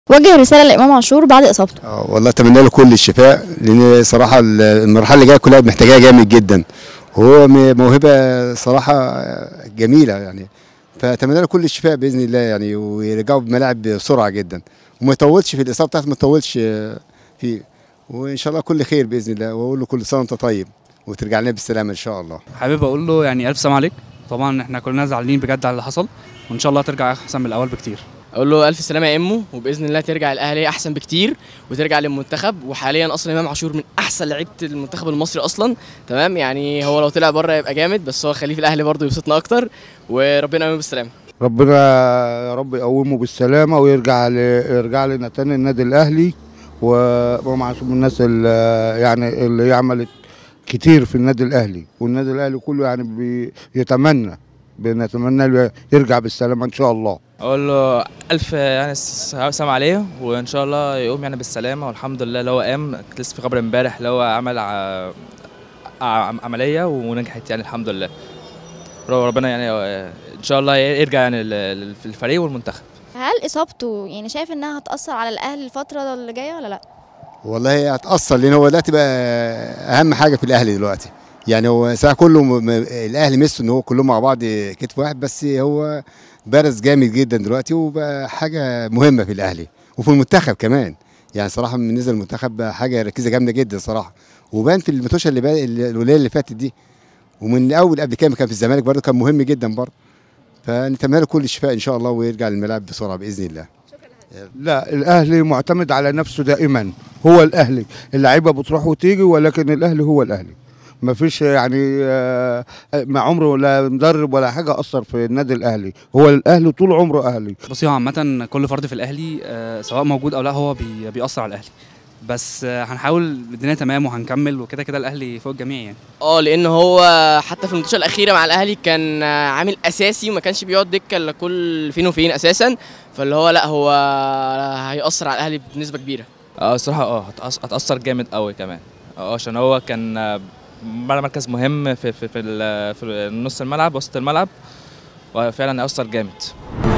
وجه رسالة لإمام عاشور بعد إصابته اه والله اتمنى له كل الشفاء لان صراحه المرحله اللي جايه كلها محتاجاها جامد جدا وهو م- موهبه صراحه جميله يعني فاتمنى له كل الشفاء باذن الله يعني ويرجعوا بملاعب بسرعه جدا وما يطولش في الاصابه بتاعته ما يطولش فيه وان شاء الله كل خير باذن الله واقول له كل سنه وانت طيب وترجع لنا بالسلامه ان شاء الله حابب اقول له يعني الف سلام عليك طبعا احنا كلنا زعلانين بجد على اللي حصل وان شاء الله ترجع احسن من الاول بكتير اقول له الف سلامه يا امه وباذن الله ترجع الاهلي احسن بكتير وترجع للمنتخب وحاليا اصلا امام عاشور من احسن لعيبه المنتخب المصري اصلا تمام يعني هو لو طلع بره يبقى جامد بس هو خليه في الاهلي برضه يبسطنا اكتر وربنا يقوم بالسلامه ربنا يا رب يقومه بالسلامه ويرجع ل... يرجع لنا تاني النادي الاهلي وامام عاشور من الناس اللي يعني اللي عملت كتير في النادي الاهلي والنادي الاهلي كله يعني بيتمنى بنتمنى له يرجع بالسلامه ان شاء الله اقول له الف يعني سلام عليه وان شاء الله يقوم يعني بالسلامه والحمد لله اللي هو قام كنت لسه في خبر امبارح اللي هو عمل ع- ع- عمليه ونجحت يعني الحمد لله ربنا يعني ان شاء الله يرجع يعني لل- في الفريق والمنتخب هل إصابته يعني شايف إنها هتأثر على الأهلي الفترة اللي جاية ولا لأ؟ والله هي هتاثر لان هو دلوقتي بقى اهم حاجه في الاهلي دلوقتي يعني هو ساعه كله م- م- الاهلي ميزته ان هو كلهم مع بعض كتف واحد بس هو بارز جامد جدا دلوقتي وبقى حاجه مهمه في الاهلي وفي المنتخب كمان يعني صراحه من نزل المنتخب بقى حاجه ركيزه جامده جدا صراحه وبان في الماتشات اللي بقى الولايه اللي فاتت دي ومن اول قبل كده كان في الزمالك برضه كان مهم جدا برضه فنتمنى له كل الشفاء ان شاء الله ويرجع للملاعب بسرعه باذن الله لا الاهلي معتمد على نفسه دائما هو الاهلي اللعيبه بتروح وتيجي ولكن الاهلي هو الاهلي ما فيش يعني آه، ما عمره لا مدرب ولا حاجه اثر في النادي الاهلي هو الاهلي طول عمره اهلي بصي هو عامه كل فرد في الاهلي آه، سواء موجود او لا هو بي- بيأثر على الاهلي بس آه، هنحاول الدنيا تمام وهنكمل وكده كده الاهلي فوق الجميع يعني اه لان هو حتى في الماتشات الاخيره مع الاهلي كان عامل اساسي وما كانش بيقعد دكه الا كل فين وفين اساسا فاللي هو لا هو هيأثر على الاهلي بنسبه كبيره اه الصراحه اه هتأث- هتاثر جامد قوي كمان اه عشان هو كان آه، مركز مهم في في في, ال- في نص الملعب وسط الملعب وفعلا هيأثر جامد